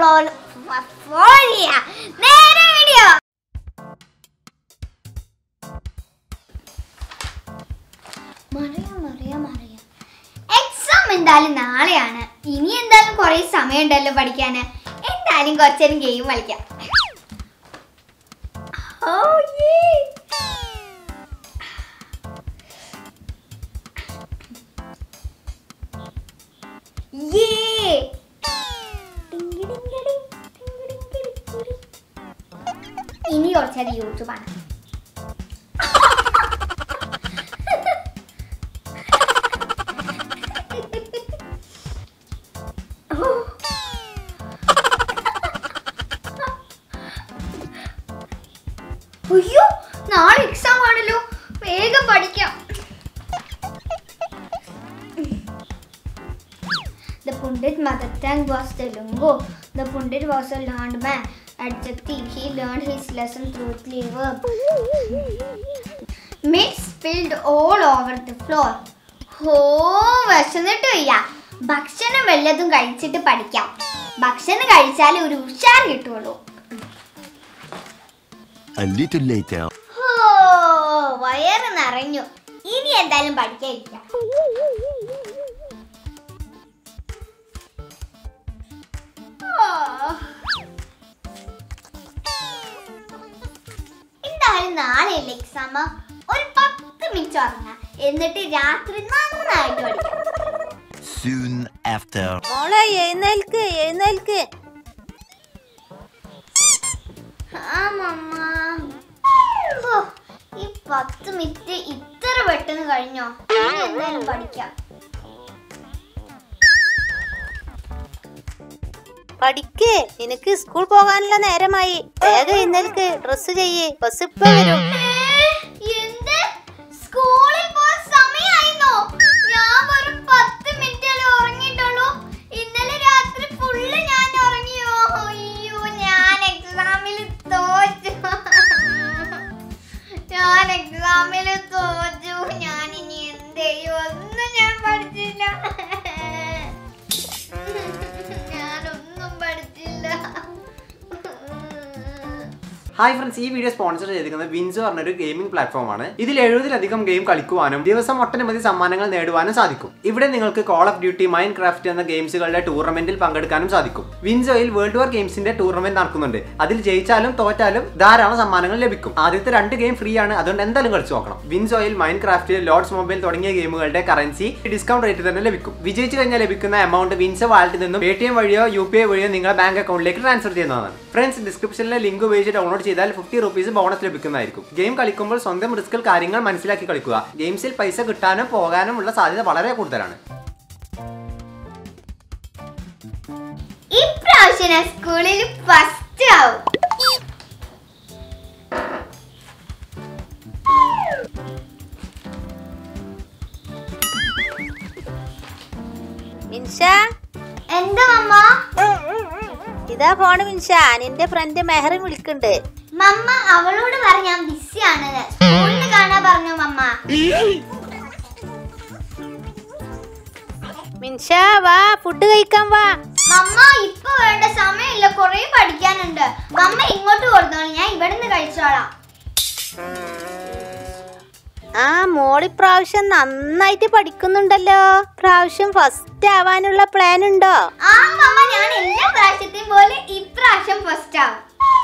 Follow follow ചെയ്യാ നേരെ video മറിയ മറിയ മറിയ എക്സാം എന്തായാലും നാളെയാണ് ഇനി എന്തായാലും കുറെ സമയം ഉണ്ടല്ലോ പഠിക്കാന് എന്തായാലും കുറച്ചേരം ഗെയിം കളിക്കാം Oh, yeah. Yeah. ടിങ്കിടിങ്കിടി, ടിങ്കിടിങ്കിടിങ്കിടി. ഇനി കുറച്ചേരം യൂട്യൂബാണ് അയ്യോ നാളെ എക്സാം ആണല്ലോ വേഗം പഠിക്കാം The Pundit mother tongue was Telugu. The Pundit was a learned man. Adjective. He learned his lesson through the verb. Meat spilled all over the floor. ഹോ വിശന്നിട്ട് വയ്യ ഭക്ഷണം വല്ലതും കഴിച്ചിട്ട് പഠിക്കാം ഭക്ഷണം കഴിച്ചാലേ ഒരു ഉഷാർ കിട്ടുള്ളൂ A little later. ഹോ വയറ് നിറഞ്ഞു ഇനി എന്തായാലും പഠിക്കാതിരിക്കാം ഓ. എന്തായാലും നാളെയല്ലേ എക്സാം ഒരു പത്ത് മിനിറ്റ് ഉറങ്ങാം എന്നിട്ട് രാത്രി നന്നായിട്ട് പഠിക്കാം Soon after. മോളെ എഴുന്നേൽക്ക് എഴുന്നേൽക്ക് ആ മമ്മ ഹോ, ഈ പത്ത് മിനിറ്റ് ഇത്ര പെട്ടെന്ന് കഴിഞ്ഞോ ഇനി എന്തായാലും പഠിക്കാം പഠിക്ക് നിനക്ക് സ്കൂൾ പോകാനുള്ള നേരമായി വേഗം എഴുന്നേൽക്ക് ഡ്രസ് ചെയ്യ് ബസ് ഇപ്പൊ വരും എന്ത് സ്കൂളിൽ പോകാൻ സമയായിരുന്നോ ഞാൻ വെറും പത്ത് മിനിറ്റല്ലേ ഉറങ്ങിയിട്ടുള്ളൂ ഇന്നലെ രാത്രി ഫുള്ള് ഞാൻ ഉറങ്ങിയോ അയ്യോ ഞാൻ എക്സാമിൽ തോറ്റു ഞാൻ എക്സാമിൽ തോറ്റു ഞാൻ ഇനി എന്ത് ചെയ്യും ഒന്നും ഞാൻ പഠിച്ചില്ല ഞാനൊന്നും പഠിച്ചില്ല ഹായ് ഫ്രണ്ട്സ് ഈ വീഡിയോ സ്പോൺസർ ചെയ്തിരിക്കുന്നത് വിൻസോ പറഞ്ഞൊരു ഗെയിമിംഗ് പ്ലാറ്റ്ഫോം ആണ് ഇതിൽ എഴുപതിലധികം ഗെയിം കളിക്കുവാനും ദിവസം ഒട്ടനവധി സമ്മാനങ്ങൾ നേടുവാനും സാധിക്കും ഇവിടെ നിങ്ങൾക്ക് Call of Duty Minecraft എന്ന ഗെയിംസുകളുടെ ടൂർണമെന്റിൽ പങ്കെടുക്കാനും സാധിക്കും വിൻസോയിൽ വേൾഡ് വാർ ഗെയിംസിന്റെ ടൂർണമെന്റ് നടക്കുന്നുണ്ട് അതിൽ ജയിച്ചാലും തോറ്റാലും ധാരാളം സമ്മാനങ്ങൾ ലഭിക്കും ആദ്യത്തെ രണ്ട് ഗെയിം ഫ്രീ ആണ് അതുകൊണ്ട് എന്തായാലും കളിച്ചു നോക്കണം വിൻസോയിൽ മൈൻഡ് ക്രാഫ്റ്റ് ലോഡ്സ് മൊബൈൽ തുടങ്ങിയ ഗെയിമുകളുടെ കറൻസി ഡിസ്കൗണ്ട് റേറ്റ് തന്നെ ലഭിക്കും വിജയിച്ചു കഴിഞ്ഞാൽ ലഭിക്കുന്ന എമൗണ്ട് വിൻസോ വാലറ്റിൽ നിന്നും പേ ടി എം വഴിയോ യു പി ഐ വഴിയോ നിങ്ങളുടെ ബാങ്ക് അക്കൗണ്ടിലേക്ക് ട്രാൻസ്ഫർ ചെയ്യുന്നതാണ് ഫ്രണ്ട്സ് ഡിസ്ക്രിപ്ഷനിലെ ലിങ്ക് ഉപയോഗിച്ച് ഡൗൺലോഡ് ചെയ്താൽ ഫിഫ്റ്റി റുപ്പീസ് ബോണസ് ലഭിക്കുന്നതായിരിക്കും ഗെയിം കളിക്കുമ്പോൾ സ്വന്തം റിസ്കിൽ കാര്യങ്ങൾ മനസ്സിലാക്കി കളിക്കുക ഗെയിംസിൽ പൈസ കിട്ടാനും പോകാനും ഉള്ള സാധ്യത വളരെ കൂടുതലാണ് ഇപ്രാവശ്യം ഞാൻ സ്കൂളിൽ ഫസ്റ്റ് ആവും മിൻഷ എന്താ മമ്മ ഇതാ ഫോണ് മിൻഷ നിന്റെ ഫ്രണ്ട് മെഹറിൻ വിളിക്കുന്നുണ്ട് മമ്മ അവളോട് പറ ഞാൻ ബിസി ആണെന്ന് സ്കൂളിൽ കാണാൻ പറഞ്ഞു മമ്മ മിൻഷ വാ ഫുഡ് കഴിക്കാൻ വാ മമ്മ ഇപ്പൊ വേണ്ട സമയമില്ല കൊറേ പഠിക്കാനുണ്ട് മമ്മ ഇങ്ങോട്ട് കൊടുത്തോളൂ ഞാൻ ഇവിടുന്ന് കഴിച്ചോളാം ആ മോളി പ്രാവശ്യം നന്നായിട്ട് പഠിക്കുന്നുണ്ടല്ലോ പ്രാവശ്യം ഫസ്റ്റ് ആവാനുള്ള പ്ലാൻ ഉണ്ടോ ആ മമ്മ ഞാൻ എല്ലാ പ്രാവശ്യത്തെയും പോലെ ഇപ്രാവശ്യം ഫസ്റ്റ് ആവും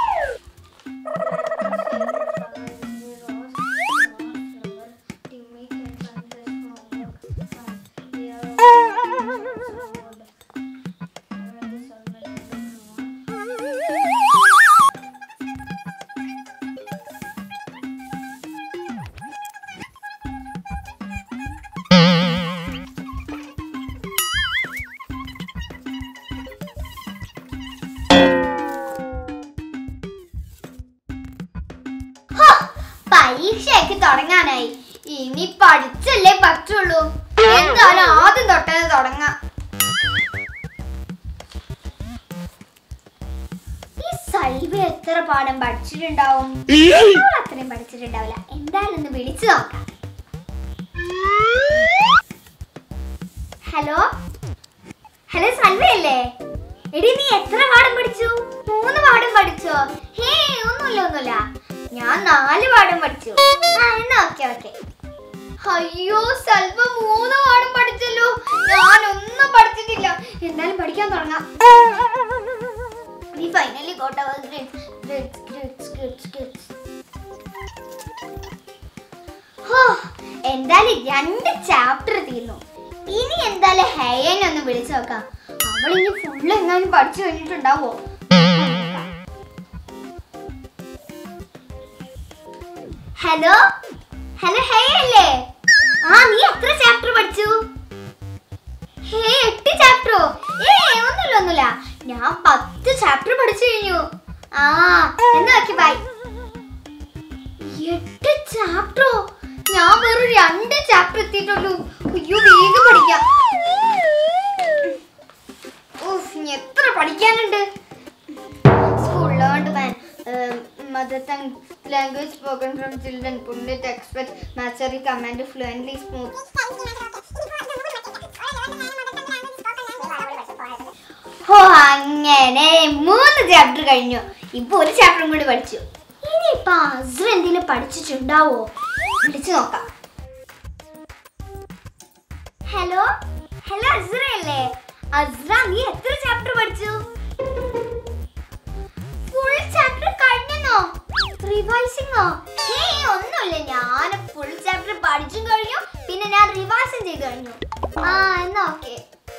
ഹോ, പരീക്ഷയൊക്കെ തുടങ്ങാനായി ഇനി പഠിച്ചല്ലേ പറ്റുള്ളൂ എന്തായാലും ആദ്യം തൊട്ടേ തുടങ്ങാം ഈ സൽവ എത്ര പാഠം പഠിച്ചിട്ടുണ്ടാവും അവൾ അത്രയും പഠിച്ചിട്ടുണ്ടാവില്ല എന്തായാലും ഒന്ന് വിളിച്ചു നോക്കാം ഹലോ ഹലോ സൽവയല്ലേ എടി നീ എത്ര പാഠം പഠിച്ചു മൂന്ന് പാഠം പഠിച്ചോ ഹേ ഒന്നുമില്ല ഒന്നുമില്ല ഞാൻ നാല് പാഠം പഠിച്ചു ആ എന്നാ ഓക്കെ ഓക്കെ അയ്യോ സൽവ മൂന്ന് പാഠം പഠിച്ചല്ലോ ഞാൻ ഒന്നും പഠിച്ചിട്ടില്ല എന്തായാലും പഠിക്കാൻ തുടങ്ങാം We finally got our grades. Grades, grades, grades, grades. ഹോ, എന്തായാലും രണ്ട് ചാപ്റ്റർ തീർന്നു ഇനി എന്തായാലും ഹേയനെ ഒന്ന് വിളിച്ചു നോക്കാം അവൾ ഇനി ഫുള്ള് എങ്ങാനും പഠിച്ചു കഴിഞ്ഞിട്ടുണ്ടാവോ ഹലോ ഹലോ ഹേയ അല്ലേ ആ നീ എത്ര ചാപ്റ്റർ പഠിച്ചു ഹേ എട്ട് ചാപ്റ്ററോ ഏ ഒന്നുമില്ല ഒന്നുമില്ല ഞാൻ പത്ത് ചാപ്റ്റർ പഠിച്ചു കഴിഞ്ഞു ആ എന്നാ ഓക്കെ ബൈ എട്ട് ചാപ്റ്ററോ ഞാൻ വെറും രണ്ട് ചാപ്റ്റർ എത്തിയിട്ടുള്ളൂ അയ്യോ വേഗം പഠിക്കാം ഉഫ്, ഇനി എത്ര പഠിക്കാനുണ്ട് school learned man mother tongue language spoken from children pundit expect മാച്ചറി കമാൻഡ് ഫ്ലുവൻലി സ്മൂത്ത് ഓ അങ്ങനെ മൂന്ന് ചാപ്റ്റർ കഴിഞ്ഞു ഇപ്പൊ ഒരു ചാപ്റ്ററും കൂടി പഠിച്ചു ഇനിയിപ്പൊ അസ്ര എന്തെങ്കിലും പഠിച്ചിട്ടുണ്ടാവോ വിളിച്ചു നോക്കാം ഹലോ ഹലോ അസ്ര അല്ലേ അസ്ര നീ എത്ര ചാപ്റ്റർ പഠിച്ചു ഫുൾ ചാപ്റ്റർ കഴിഞ്ഞോ റിവൈസിങ്ങോ ഏയ് ഒന്നുമില്ല ഞാൻ ഫുൾ ചാപ്റ്റർ പഠിച്ചും കഴിഞ്ഞു പിന്നെ ഞാൻ റിവൈസും ചെയ്തു കഴിഞ്ഞു ആ എന്നാ ഓക്കെ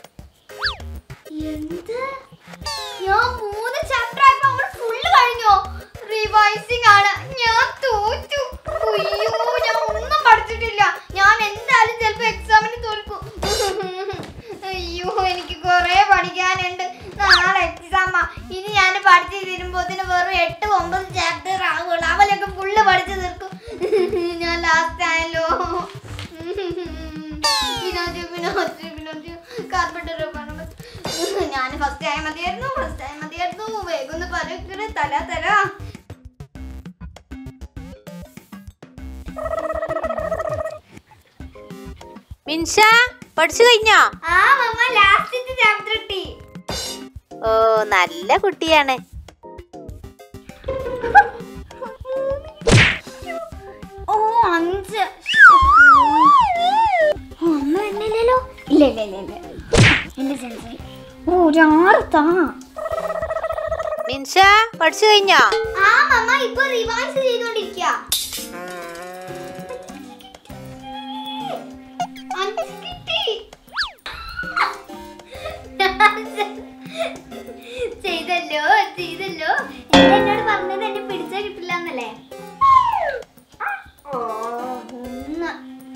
എന്ത് ഞാൻ മൂന്ന് ചാപ്റ്റർ ആയപ്പോ അവൾ ഫുള്ള് കഴിഞ്ഞോ റിവൈസിംഗ് ആണ് ഞാൻ തോറ്റു അയ്യോ ഞാൻ ഒന്നും പഠിച്ചിട്ടില്ല ഞാൻ എന്തായാലും ചിലപ്പോ എക്സാമിന് തോൽക്കും അയ്യോ എനിക്ക് കുറെ പഠിക്കാനുണ്ട് നാളെ എക്സാമാ ഇനി ഞാൻ പഠിച്ചു തീരുമ്പോത്തിന് വെറും എട്ട് ഒമ്പത് ചാപ്റ്റർ ആവുള്ളൂ അവലൊക്കെ ഫുള്ള് പഠിച്ചു തീർക്കും ഞാൻ ലാസ്റ്റ് ആയല്ലോ വിനോദ് വിനോദ് വിനോദ് കാർപ്പറ്റർ ഞാൻ ഫസ്റ്റ് ആയ മതിയായിരുന്നു ഫസ്റ്റ് ആയ മതിയായിരുന്നു വേഗം ഒന്ന് പറയട്ടെ തല തല മിൻഷ പഠിച്ചു കഴിഞ്ഞോ ആ മമ്മ ലാസ്റ്റ് ചാപ്റ്റർ കിട്ടി ഓ നല്ല കുട്ടിയാണ് ഓ അഞ്ച് ഒന്നും എണ്ണില്ലല്ലോ ഇല്ല ഇല്ല ഇല്ല ഇല്ല എന്റെ സെൻസ് ഓ ഒരു ആറ് താ മിൻഷ പഠിച്ചു കഴിഞ്ഞോ ആ മമ്മ ഇപ്പൊ റിവൈസ് ചെയ്തോണ്ടിരിക്കുക അഞ്ച് കിട്ടി ചെയ്തല്ലോ ചെയ്തല്ലോ എന്താ എന്നോട് പറഞ്ഞത് എന്നെ പിടിച്ചാ കിട്ടില്ല എന്നല്ലേ ഓ ഒന്ന്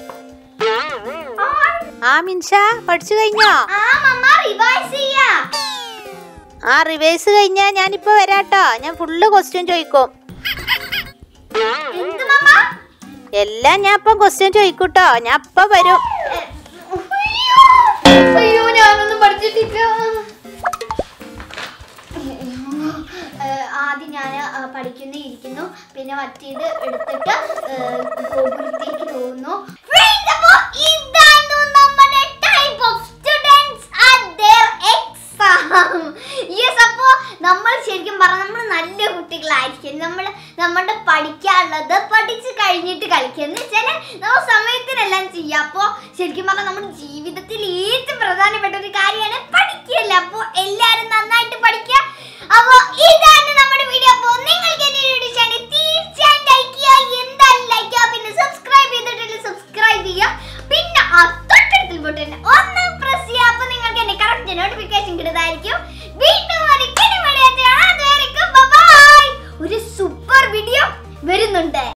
ആ മിൻഷ പഠിച്ചു കഴിഞ്ഞോ ആ മമ്മ റിവൈസ് ചെയ്യാ ആ റിവേഴ്സ് കഴിഞ്ഞാ ഞാനിപ്പോ വരാട്ടോ ഞാൻ ഫുള്ള് ക്വസ്റ്റ്യൻ ചോദിക്കും എന്ത് മമ്മ എല്ലാം ഞാൻ ഇപ്പം ക്വസ്റ്റ്യൻ ചോദിക്കൂട്ടോ ഞാൻ ഇപ്പൊ വരും അയ്യോ അയ്യോ ഞാനൊന്നും പഠിച്ചിട്ടില്ല ഏഹ്, ആദ്യം ഞാൻ പഠിക്കുന്നു ഇരിക്കുന്നു പിന്നെ മറ്റേത് എടുത്തിട്ട് ഏഹ്, ഗോകുലത്തേക്ക് പോകുന്നു Friends, അപ്പോ ഇതായിരുന്നു നമ്മുടെ type of students at their exam. Yes, അപ്പോ നമ്മൾ ശരിക്കും പറഞ്ഞാൽ നമ്മൾ നല്ല കുട്ടികളായിരിക്കും നമ്മൾ നമ്മുടെ പഠിക്കാനുള്ളത് പഠിച്ച് കഴിഞ്ഞിട്ട് കളിക്കുക എന്ന് വെച്ചാൽ നമ്മൾ സമയത്തിനെല്ലാം ചെയ്യുക അപ്പോൾ ശരിക്കും പറഞ്ഞാൽ നമ്മുടെ ജീവിതത്തിൽ ഏറ്റവും പ്രധാനപ്പെട്ട ഒരു കാര്യമാണ് പഠിക്കുകയല്ല അപ്പോൾ എല്ലാവരും നന്നായിട്ട് പഠിക്കുക അപ്പോൾ ഇതാണ് നമ്മുടെ വീഡിയോ അപ്പോൾ നിങ്ങൾക്ക് എന്റെ വീഡിയോ ഇഷ്ടമാണ് തീർച്ചയായും ലൈക്ക് ചെയ്യുക എന്തായാലും ലൈക്ക് ചെയ്യുക പിന്നെ സബ്സ്ക്രൈബ് ചെയ്തിട്ടില്ല സബ്സ്ക്രൈബ് ചെയ്യുക പിന്നെ ആ തൊട്ടടുത്തിൽ ബട്ടൺ ഒന്ന് പ്രസ് ചെയ്യുക അപ്പോൾ നിങ്ങൾക്ക് എന്റെ കറക്റ്റ് നോട്ടിഫിക്കേഷൻ കിട്ടുന്നതായിരിക്കും വീണ്ടും ഒരു കിടിമണിയായിട്ട് കാണാം. അതുവരേക്കും bye bye. ഒരു സൂപ്പർ വീഡിയോ വരുന്നുണ്ട്